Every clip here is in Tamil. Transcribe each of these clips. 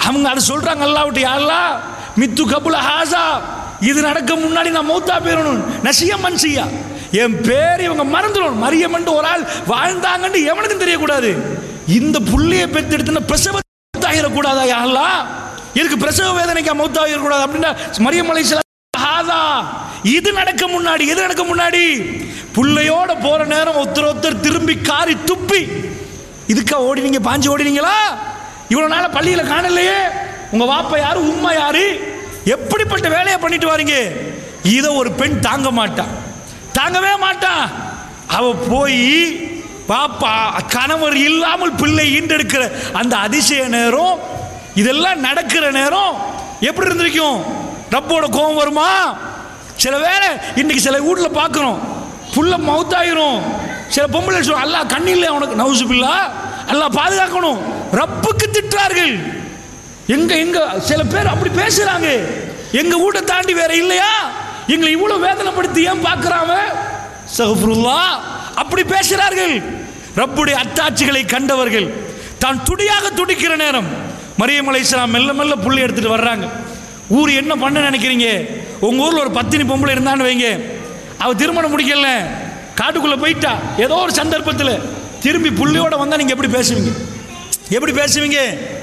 அவங்க அதை சொல்றாங்க அல்லாவிட்டு அல்லா மித்து கபுல ஹாசா இது நடக்க முன்னாடி நான் மௌத்தா போயிடணும் நசியா மன்சியா என் பேர் இவங்க மறந்துடும் மரியமன்ட்டு ஒரு ஆள் வாழ்ந்தாங்கன்னு எவனுக்கும் தெரியக்கூடாது இந்த புள்ளைய பெத்தெடுத்துன பிரசவ ஆகிடக்கூடாதா யாரெல்லாம் இதுக்கு பிரசவ வேதனைக்கு மௌத்தாகிடக்கூடாது அப்படின்னா மரியமலை சில ஹாதா இது நடக்க முன்னாடி எது நடக்க முன்னாடி புள்ளையோட போற நேரம் ஒருத்தர் ஒருத்தர் திரும்பி காரி துப்பி இதுக்கா ஓடினீங்க பாஞ்சு ஓடினீங்களா இவ்வளவு நாள பள்ளியில காணலையே உங்க வாப்பா யாரு உம்மா யாரு எப்படிப்பட்ட வேலையை பண்ணிட்டு வாரீங்க இதை ஒரு பெண் தாங்க மாட்டா தாங்கவே மாட்டா அவ போய் பாப்பா கணவர் இல்லாமல் பிள்ளை ஈண்டெடுக்கிற அந்த அதிசய நேரம் இதெல்லாம் நடக்கிற நேரம் எப்படி இருந்திருக்கும் ரப்போட கோபம் வருமா சில வேளை இன்னைக்கு சில வீட்டில் பார்க்குறோம் புள்ள மவுத்தாயிரும் சில பொம்பளை சொல்லுவோம் அல்லாஹ் கண்ணில் அவனுக்கு நவுசு பில்லா அல்லாஹ் பாதுகாக்கணும் ரப்புக்கு திட்டுறார்கள் எங்க எங்க சில பேர் அப்படி பேசுறாங்க எங்க வீட்டை தாண்டி வேற இல்லையா எங்களை இவ்வளவு வேதனைப்படுத்தி ஏன் பார்க்கறாங்க சகஃபுருல்லா அப்படி பேசுகிறார்கள் ரப்புடைய அத்தாட்சிகளை கண்டவர்கள் தான் துடியாக துடிக்கிற நேரம் மரியம் அலைஹிஸ்ஸலாம் மெல்ல மெல்ல புள்ளி எடுத்துட்டு வர்றாங்க ஊர் என்ன பண்ண நினைக்கிறீங்க உங்க ஊர்ல ஒரு பத்தினி பொம்பளை இருந்தான்னு வைங்க அவ திருமணம் முடிக்கல காட்டுக்குள்ள போயிட்டா ஏதோ ஒரு சந்தர்ப்பத்தில் திரும்பி புள்ளியோட வந்தா நீங்க எப்படி பேசுவீங்க எப்படி பேசுவீங்க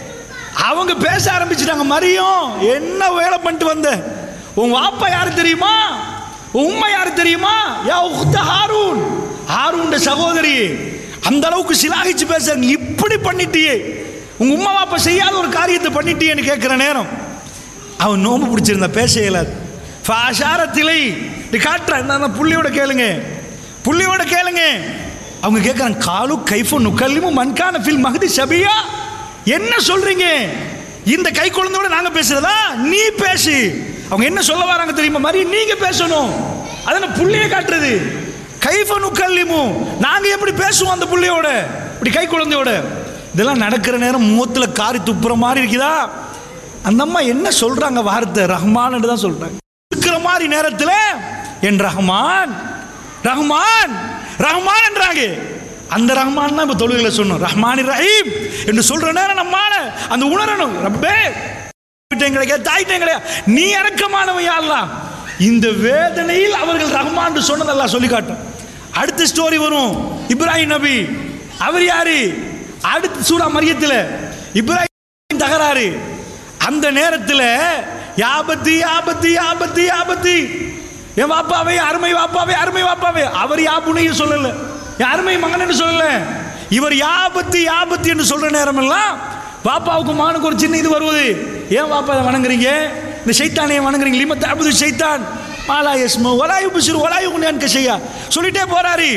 அவங்க பேச ஆரம்பிச்சிட்டாங்க மரியம் என்ன வேலை பண்ணிட்டு வந்த உன் வாப்பா யாரு தெரியுமா உன் உம்மா யாரு தெரியுமா யா உக்த ஹாரூன் ஹாரூன் சகோதரி அந்த அளவுக்கு சிலாகிச்சு பேச நீ இப்படி பண்ணிட்டியே உங்க உம்மா வாப்பா செய்யாத ஒரு காரியத்தை பண்ணிட்டியேன்னு கேட்குற நேரம் அவன் நோம்பு பிடிச்சிருந்தா பேச இயலாது ஃபாஷாரத்திலை நீ காட்டுறேன் நான் புள்ளியோட கேளுங்க புள்ளியோட கேளுங்க அவங்க கேட்குறாங்க காலு கைஃபு நுக்கல்லிமு மன்கான ஃபில் மகதி சபியா என்ன சொல்றீங்க இந்த கை குழந்தையோட நாங்க பேசுறதா நீ பேசு அவங்க என்ன சொல்ல வராங்க தெரியுமா மாதிரி நீங்க பேசணும் அதன புள்ளைய காட்டுறது கைஃப நுக்கல்லிமு நாங்க எப்படி பேசுவோம் அந்த புள்ளையோட இப்படி கை குழந்தையோட இதெல்லாம் நடக்கிற நேரம் முகத்துல காரி துப்புற மாதிரி இருக்குதா அந்த அம்மா என்ன சொல்றாங்க வார்த்தை ரஹ்மான் தான் சொல்றாங்க இருக்கிற மாதிரி நேரத்தில் என் ரஹ்மான் ரஹ்மான் ரஹ்மான் என்றாங்க அந்த ரஹ்மான் தான் இப்போ தொழுகையில் சொன்னோம் ரஹ்மான் ரஹீம் என்று சொல்ற நேரம் நம்மால அந்த உணரணும் ரப்பே கிடைக்க தாய்ட்டேன் கிடையாது நீ இறக்கமானவன் யாரெல்லாம் இந்த வேதனையில் அவர்கள் ரஹ்மான் சொன்னதெல்லாம் சொல்லி காட்டும் அடுத்த ஸ்டோரி வரும் இப்ராஹிம் நபி அவர் யாரு அடுத்த சூரா மரியத்தில் இப்ராஹிம் தகராறு அந்த நேரத்தில் யாபத்து யாபத்து யாபத்து யாபத்து என் வாப்பாவே அருமை வாப்பாவே அருமை வாப்பாவே அவர் யாப்புனையும் சொல்லல என் அருமை மகன் சொல்லல இவர் யாபத்து யாபத்து என்று சொல்ற நேரம் எல்லாம் பாப்பாவுக்கு மகனுக்கு ஒரு சின்ன இது வருவது ஏன் பாப்பா இதை வணங்குறீங்க இந்த சைத்தானையை வணங்குறீங்க லிமத் அபுது சைத்தான் மாலா யஸ்மு ஒலாயு புசிறு ஒலாயு குண்டியான் செய்யா சொல்லிட்டே போறாரு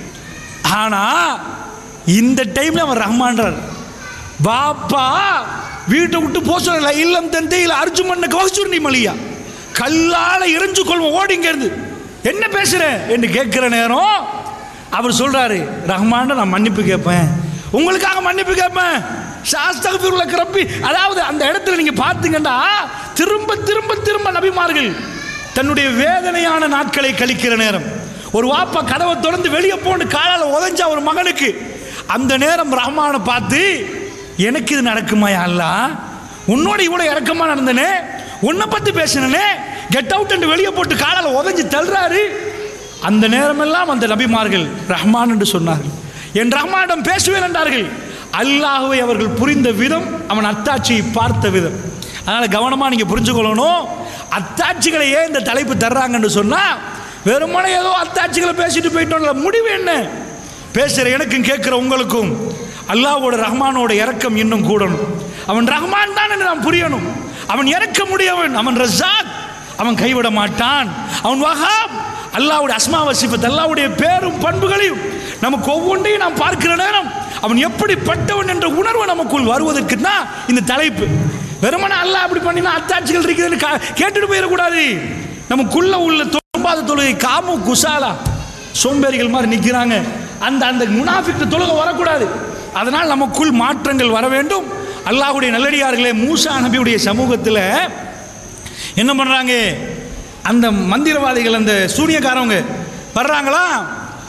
ஆனா இந்த டைம்ல அவன் ரஹ்மான்றார் பாப்பா வீட்டை விட்டு போக சொல்லல இல்லம் தந்தையில் அர்ஜுமன்ன கவசூர்ணி மலியா கல்லால எரிஞ்சு கொள்வோம் ஓடிங்க இருந்து என்ன பேசுற என்று கேட்கிற நேரம் அவர் சொல்றாரு ரஹ்மான் நான் மன்னிப்பு கேட்பேன் உங்களுக்காக மன்னிப்பு கேட்பேன் சாஸ்தகபிருள்ள கிளப்பி அதாவது அந்த இடத்துல நீங்க பார்த்தீங்கன்னா திரும்ப திரும்ப திரும்ப நபிமார்கள் தன்னுடைய வேதனையான நாட்களை கழிக்கிற நேரம் ஒரு வாப்பா கதவை திறந்து வெளியே போன்னு காலால் உதஞ்சா ஒரு மகனுக்கு அந்த நேரம் ரஹ்மானை பார்த்து எனக்கு இது நடக்குமா அல்லா உன்னோட இவ்வளோ இறக்கமா நடந்தனே உன்னை பத்தி பேசினனே கெட் அவுட் என்று வெளியே போட்டு காலால் உதஞ்சி தள்ளுறாரு அந்த நேரமெல்லாம் அந்த நபிமார்கள் ரஹ்மான் என்று சொன்னார்கள் என் ரஹ்மானிடம் பேசுவேன் என்றார்கள் அல்லாஹுவை அவர்கள் புரிந்த விதம் அவன் அத்தாட்சியை பார்த்த விதம் அதனால கவனமா நீங்க புரிஞ்சுக்கொள்ளணும் அத்தாட்சிகளை ஏன் இந்த தலைப்பு தர்றாங்கன்னு சொன்னா வெறுமனே ஏதோ அத்தாட்சிகளை பேசிட்டு போயிட்டோம்ல முடிவு என்ன பேசுகிற எனக்கும் கேட்குற உங்களுக்கும் அல்லாஹ்வோட ரஹ்மானோட இறக்கம் இன்னும் கூடணும் அவன் ரஹ்மான் தான் என்று நாம் புரியணும் அவன் இறக்க முடியவன் அவன் ரஸாக் அவன் கைவிட மாட்டான் அவன் வஹாப் அல்லாஹ்வுடைய அஸ்மாவ சிஃபத் அல்லாஹ்வுடைய பேரும் பண்புகளையும் நமக்கு ஒவ்வொன்றையும் நாம் பார்க்கிற நேரம் அவன் எப்படிப்பட்டவன் என்ற உணர்வு நமக்குள் வருவதற்கு தான் இந்த தலைப்பு வெறுமனே அல்லாஹ் அப்படி பண்ணினா அத்தாட்சிகள் இருக்குதுன்னு கா- கேட்டுட்டு போயிடக்கூடாது நமக்குள்ள உள்ள தொம்பாத தொழுகை காமு குசாலா சோம்பேறிகள் மாதிரி நிற்கிறாங்க அந்த அந்த முனாஃபிக்கு தொழுகை வரக்கூடாது அதனால் நமக்குள் மாற்றங்கள் வர வேண்டும் அல்லாஹ்வுடைய நல்லடியார்களே மூசா நபியுடைய சமூகத்தில் என்ன பண்ணுறாங்க அந்த மந்திரவாதிகள் அந்த சூனியக்காரவங்க வர்றாங்களா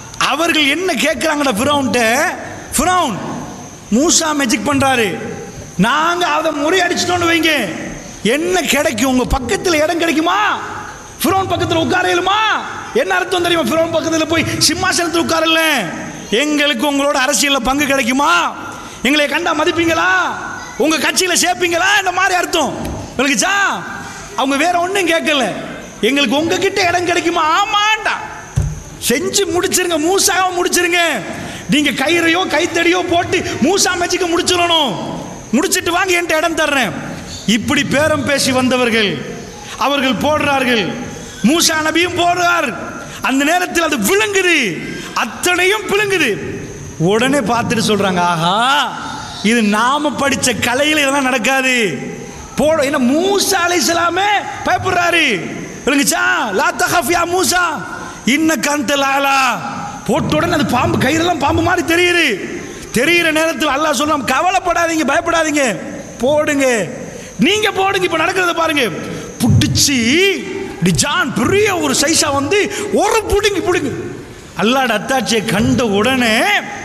அவர்கள் என்ன கேட்குறாங்கடா ஃபிரௌன்ட்ட ஃபிரௌன் மூசா மெஜிக் பண்ணுறாரு நாங்க அதை முறியடிச்சிட்டோம்னு வைங்க என்ன கிடைக்கும் உங்க பக்கத்தில் இடம் கிடைக்குமா ஃபிரோன் பக்கத்தில் உட்காரலுமா என்ன அர்த்தம் தெரியுமா ஃபிரோன் பக்கத்தில் போய் சிம்மாசனத்தில் உட்காரல எங்களுக்கு உங்களோட அரசியலில் பங்கு கிடைக்குமா எங்களை கண்டா மதிப்பீங்களா உங்க கட்சியில் சேர்ப்பீங்களா இந்த மாதிரி அர்த்தம் விளக்குச்சா அவங்க வேற ஒன்றும் கேட்கல எங்களுக்கு உங்ககிட்ட இடம் கிடைக்குமா ஆமாண்டா செஞ்சு முடிச்சிருங்க மூசாவை முடிச்சிருங்க நீங்க கயிறையோ கைத்தடியோ போட்டு மூசா மேட்சுக்கு முடிச்சிடணும் முடிச்சிட்டு வாங்க என்கிட்ட இடம் தர்றேன் இப்படி பேரம் பேசி வந்தவர்கள் அவர்கள் போடுறார்கள் மூசா நபியும் போடுறார் அந்த நேரத்தில் அது விழுங்குது அத்தனையும் விழுங்குது உடனே பார்த்துட்டு சொல்றாங்க ஆஹா இது நாம படிச்ச கலையில் இதெல்லாம் நடக்காது போட என்ன மூசா அலைஹிஸ்ஸலாமே பயப்படுறாரு விளங்குச்சா லா தஹஃப் யா மூசா இன்ன கந்த லாலா போட்ட உடனே அது பாம்பு கயிறெல்லாம் பாம்பு மாதிரி தெரியுது தெரியிற நேரத்தில் அல்லாஹ் சொல்றான் கவலைப்படாதீங்க பயப்படாதீங்க போடுங்க நீங்க போடுங்க இப்ப நடக்கிறத பாருங்க புடிச்சு இப்படி ஜான் பெரிய ஒரு சைஸா வந்து ஒரு புடுங்கி புடுங்க அல்லாட அத்தாட்சியை கண்ட உடனே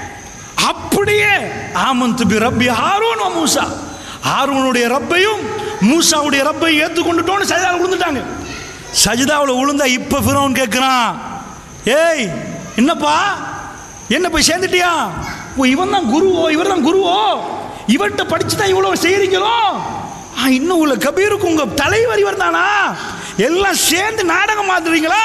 அப்படியே ஆமந்து பி ரப்பி ஹாரூன் வ மூசா ஹாரூனுடைய ரப்பையும் மூசாவுடைய ரப்பையும் ஏற்றுக்கொண்டுட்டோன்னு சஜிதாவில் விழுந்துட்டாங்க சஜிதாவில் விழுந்தா இப்போ ஃபிரோன் கேட்குறான் ஏய் என்னப்பா என்ன போய் சேர்ந்துட்டியா ஓ இவன் தான் குருவோ இவர் தான் குருவோ இவர்கிட்ட படிச்சு தான் இவ்வளோ செய்கிறீங்களோ ஆ இன்னும் உள்ள கபீருக்கு உங்க தலைவர் இவர் தானா எல்லாம் சேர்ந்து நாடகம் மாத்துறீங்களா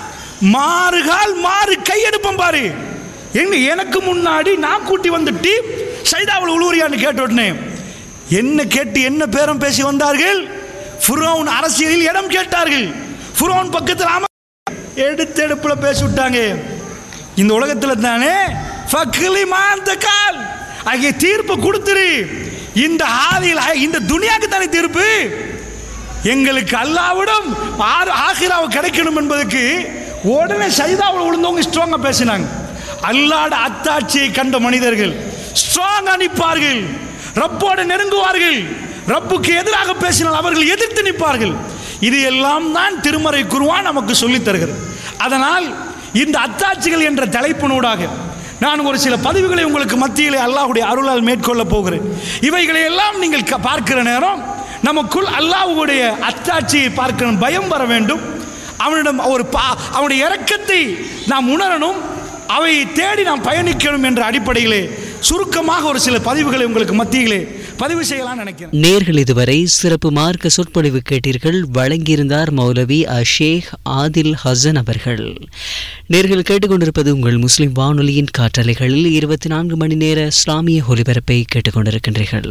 மாறுகால் மாறு கையெடுப்போம் பாரு எங்க எனக்கு முன்னாடி நான் கூட்டி வந்துட்டு சைதாவில் உழுவுறியான்னு கேட்ட உடனே என்ன கேட்டு என்ன பேரம் பேசி வந்தார்கள் ஃபுரோன் அரசியலில் இடம் கேட்டார்கள் ஃபுரோன் பக்கத்தில் அம எடுத்தெடுப்புல பேசி விட்டாங்க இந்த உலகத்தில் தானே ஃபக்லி மாந்த கால் ஆகிய தீர்ப்பு கொடுத்துரு இந்த ஆதியில் இந்த துனியாக்கு தானே தீர்ப்பு எங்களுக்கு அல்லாவிடம் ஆறு ஆகிராவு கிடைக்கணும் என்பதற்கு உடனே சைதாவில் விழுந்தவங்க ஸ்ட்ராங்கா பேசினாங்க அல்லாட அத்தாட்சியை கண்ட மனிதர்கள் ஸ்ட்ராங்கா நிற்பார்கள் ரப்போடு நெருங்குவார்கள் ரப்புக்கு எதிராக பேசினால் அவர்கள் எதிர்த்து நிற்பார்கள் இது எல்லாம் தான் திருமறை குருவான் நமக்கு சொல்லித் தருகிறது அதனால் இந்த அத்தாட்சிகள் என்ற தலைப்பினூடாக நான் ஒரு சில பதிவுகளை உங்களுக்கு மத்தியிலே அல்லாஹ்வுடைய அருளால் மேற்கொள்ள போகிறேன் இவைகளை எல்லாம் நீங்கள் க- பார்க்கிற நேரம் நமக்குள் அல்லாஹ்வுடைய அத்தாட்சியை பார்க்கணும் பயம் வர வேண்டும் அவனிடம் ஒரு பா அவனுடைய இரக்கத்தை நாம் உணரணும் அவை தேடி நாம் பயணிக்கணும் என்ற அடிப்படையிலே சுருக்கமாக ஒரு சில பதிவுகளை உங்களுக்கு மத்தியிலே பதிவு செய்யலாம் நினைக்கிறேன் நேர்கள் இதுவரை சிறப்பு மார்க்க சொற்பொழிவு கேட்டீர்கள் வழங்கியிருந்தார் மௌலவி அஷேக் ஆதில் ஹசன் அவர்கள் நேர்கள் கேட்டுக்கொண்டிருப்பது உங்கள் முஸ்லிம் வானொலியின் காற்றலைகளில் இருபத்தி நான்கு மணி நேர இஸ்லாமிய ஒலிபரப்பை கேட்டுக்கொண்டிருக்கின்றீர்கள்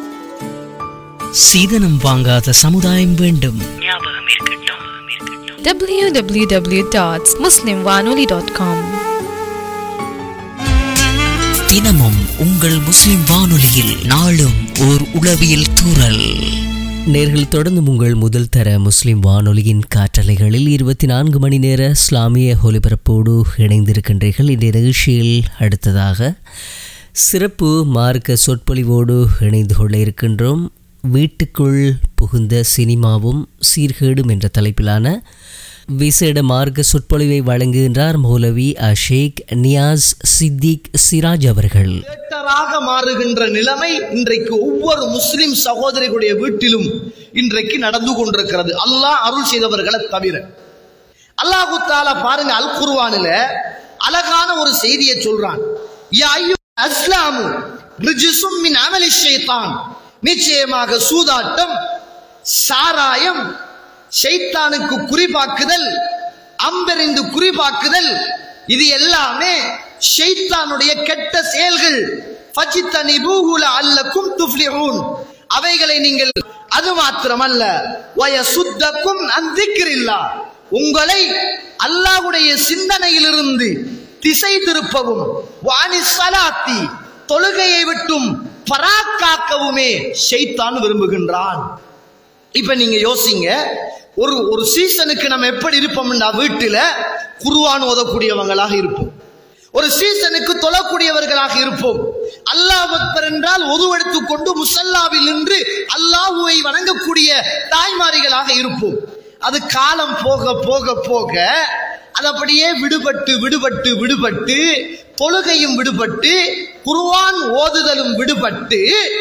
சீதனம் வாங்காத சமுதாயம் வேண்டும் www.muslimwanoli.com தினமும் உங்கள் முஸ்லிம் வானொலியில் நாளும் ஓர் உளவியல் தூறல் நேர்கள் தொடர்ந்து உங்கள் முதல் தர முஸ்லிம் வானொலியின் காற்றலைகளில் இருபத்தி நான்கு மணி நேர இஸ்லாமிய ஒலிபரப்போடு இணைந்திருக்கின்றீர்கள் இந்த நிகழ்ச்சியில் அடுத்ததாக சிறப்பு மார்க்க சொற்பொழிவோடு இணைந்து கொள்ள இருக்கின்றோம் வீட்டுக்குள் புகுந்த சினிமாவும் சீர்கேடும் என்ற தலைப்பிலான விசேட மார்க்க சொற்பொழிவை வழங்குகின்றார் மௌலவி அஷேக் நியாஸ் சித்திக் சிராஜ் அவர்கள் தியேட்டராக மாறுகின்ற நிலைமை இன்றைக்கு ஒவ்வொரு முஸ்லிம் சகோதரிகளுடைய வீட்டிலும் இன்றைக்கு நடந்து கொண்டிருக்கிறது அல்லாஹ் அருள் செய்தவர்களை தவிர அல்லாஹு தாலா பாருங்க அல் குர்ஆனில அழகான ஒரு செய்தியை சொல்றான் யா அய்யுஹல் அஸ்லாமு ரிஜ்சும் மின் அமலி ஷைத்தான் நிச்சயமாக சூதாட்டம் சாராயம் ஷைத்தானுக்கு குறிபாக்குதல் அம்பெறிந்து குறிபாக்குதல் இது எல்லாமே ஷைத்தானுடைய கெட்ட செயல்கள் ஃபஜித்தனிபூஹு லஅல்லக்கும் துஃப்லிஹூன் அவைகளை நீங்கள் அது மாத்திரமல்ல வயசுத்தக்கும் அன் திக்ரில்லா உங்களை அல்லாஹ்வுடைய சிந்தனையிலிருந்து திசை திருப்பவும் வாணி சலாத்தி தொழுகையை விட்டும் பராக்காக்கவுமே ஷைத்தான் விரும்புகின்றான் இப்ப நீங்க யோசிங்க ஒரு ஒரு சீசனுக்கு நம்ம எப்படி இருப்போம்னா வீட்டுல குருவான் ஓதக்கூடியவங்களாக இருப்போம் ஒரு சீசனுக்கு தொழக்கூடியவர்களாக இருப்போம் அல்லாஹ் அக்பர் என்றால் ஒதுவெடுத்துக் கொண்டு முசல்லாவில் நின்று அல்லாஹுவை வணங்கக்கூடிய தாய்மாரிகளாக இருப்போம் அது காலம் போக போக போக அது அப்படியே விடுபட்டு விடுபட்டு விடுபட்டு தொழுகையும் விடுபட்டு குர்ஆன் ஓதுதலும் விடுபட்டு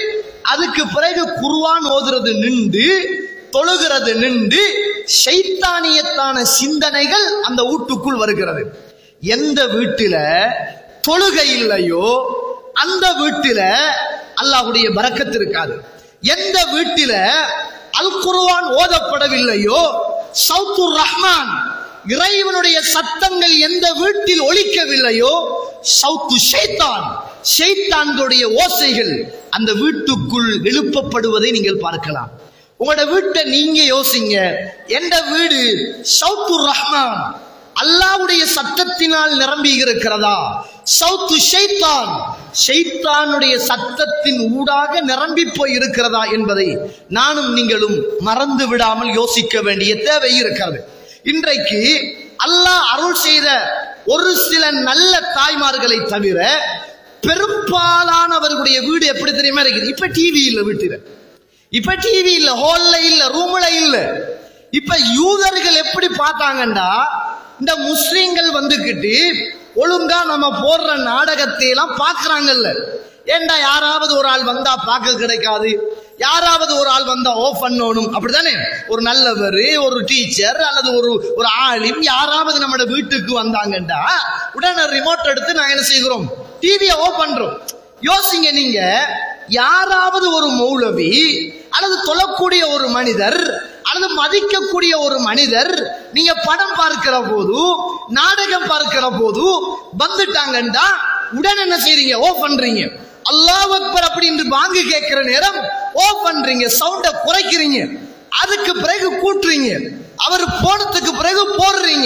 அதுக்கு பிறகு குர்ஆன் ஓதுறது நின்று தொழுகிறது நின்று ஷைத்தானியத்தான சிந்தனைகள் அந்த வீட்டுக்குள் வருகிறது எந்த வீட்டில தொழுகை இல்லையோ அந்த வீட்டில அல்லாஹ்வுடைய பரக்கத்து இருக்காது எந்த வீட்டில அல் குர்ஆன் ஓதப்படவில்லையோ சவுத்துர் ரஹ்மான் இறைவனுடைய சத்தங்கள் எந்த வீட்டில் ஒலிக்கவில்லையோ சவுத்து ஷைத்தான் ஷைத்தான்களுடைய ஓசைகள் அந்த வீட்டுக்குள் எழுப்பப்படுவதை நீங்கள் பார்க்கலாம் உங்களோட வீட்டை நீங்க யோசிங்க எந்த வீடு சவுத்துர் ரஹ்மான் அல்லாவுடைய சத்தத்தினால் நிரம்பி இருக்கிறதா சவுத்து ஷைத்தான் ஷைத்தானுடைய சத்தத்தின் ஊடாக நிரம்பி போய் இருக்கிறதா என்பதை நானும் நீங்களும் மறந்து விடாமல் யோசிக்க வேண்டிய தேவை இருக்கிறது இன்றைக்கு அல்லாஹ் அருள் செய்த ஒரு சில நல்ல தாய்மார்களை தவிர பெரும்பாலானவர்களுடைய வீடு எப்படி தெரியுமா இருக்குது இப்ப டிவி இல்ல வீட்டுல இப்ப டிவி இல்ல ஹால்ல இல்ல ரூம்ல இல்ல இப்ப யூதர்கள் எப்படி பார்த்தாங்கண்டா இந்த முஸ்லிம்கள் வந்துகிட்டு ஒழுங்கா நம்ம போடுற நாடகத்தை எல்லாம் பாக்குறாங்கல்ல ஏண்டா யாராவது ஒரு ஆள் வந்தா பார்க்க கிடைக்காது யாராவது ஒரு ஆள் வந்தா ஓஃப் பண்ணணும் அப்படிதானே ஒரு நல்லவர் ஒரு டீச்சர் அல்லது ஒரு ஒரு ஆளிம் யாராவது நம்மட வீட்டுக்கு வந்தாங்கண்டா உடனே ரிமோட் எடுத்து நான் என்ன செய்கிறோம் டிவியை ஓஃப் பண்றோம் யோசிங்க நீங்க யாராவது ஒரு மௌலவி அல்லது தொழக்கூடிய ஒரு மனிதர் அல்லது மதிக்கக்கூடிய ஒரு மனிதர் நீங்க படம் பார்க்கிற போது நாடகம் பார்க்கிற போது வந்துட்டாங்கண்டா உடனே என்ன செய்றீங்க ஓ பண்றீங்க அல்லாஹ் அக்பர் அப்படின்னு வாங்கி கேட்கிற நேரம் ஓ பண்றீங்க சவுண்ட குறைக்கிறீங்க அதுக்கு பிறகு கூட்டுறீங்க அவர் போனதுக்கு பிறகு போடுறீங்க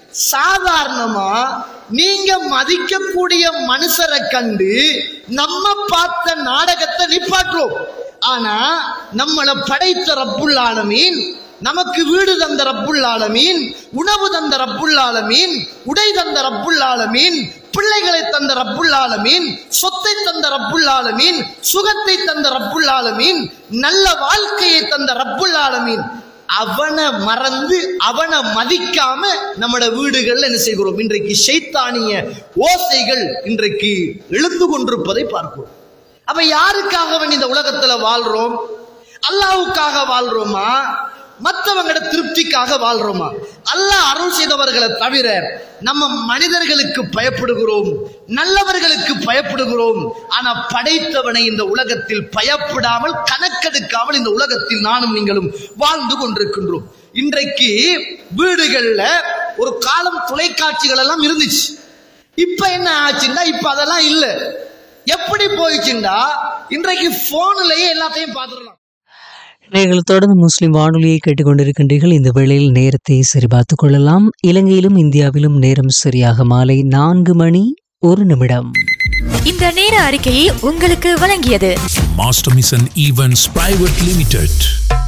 சாதாரணமா நீங்க மதிக்கக்கூடிய மனுஷரை கண்டு நம்ம பார்த்த நாடகத்தை நிப்பாட்டுறோம் ஆனா நம்மளை படைத்த ரப்புல் ஆலமீன் நமக்கு வீடு தந்த ரப்புல் ஆலமீன் உணவு தந்த ரப்புல் ஆலமீன் உடை தந்த ரப்புல் ஆலமீன் பிள்ளைகளை தந்த ரப்புல் ஆலமீன் சொத்தை தந்த ரப்புல் ஆலமீன் சுகத்தை தந்த ரப்புல் ஆலமீன் நல்ல வாழ்க்கையை தந்த ரப்புல் ஆலமீன் அவனை மறந்து அவனை மதிக்காம நம்மட வீடுகள்ல என்ன செய்கிறோம் இன்றைக்கு ஷைத்தானிய ஓசைகள் இன்றைக்கு எழுந்து கொண்டிருப்பதை பார்க்கிறோம் அப்ப யாருக்காக வேண்டி இந்த உலகத்துல வாழ்றோம் அல்லாவுக்காக வாழ்றோமா மற்றவங்களோட திருப்திக்காக வாழ்றோமா அல்லாஹ் அருள் செய்தவர்களை தவிர நம்ம மனிதர்களுக்கு பயப்படுகிறோம் நல்லவர்களுக்கு பயப்படுகிறோம் ஆனா படைத்தவனை இந்த உலகத்தில் பயப்படாமல் கணக்கெடுக்காமல் இந்த உலகத்தில் நானும் நீங்களும் வாழ்ந்து கொண்டிருக்கின்றோம் இன்றைக்கு வீடுகள்ல ஒரு காலம் தொலைக்காட்சிகள் எல்லாம் இருந்துச்சு இப்ப என்ன ஆச்சுன்னா இப்ப அதெல்லாம் இல்ல எப்படி போயிடுச்சுண்டா இன்றைக்கு போன்லயே எல்லாத்தையும் பார்த்துடலாம் நீங்கள் தொடர்ந்து முஸ்லிம் வானொலியை கேட்டுக்கொண்டிருக்கின்றீர்கள் இந்த வேளையில் நேரத்தை சரிபார்த்துக் கொள்ளலாம் இலங்கையிலும் இந்தியாவிலும் நேரம் சரியாக மாலை நான்கு மணி ஒரு நிமிடம் இந்த நேர அறிக்கையை உங்களுக்கு வழங்கியது Master Mission Events Private Limited.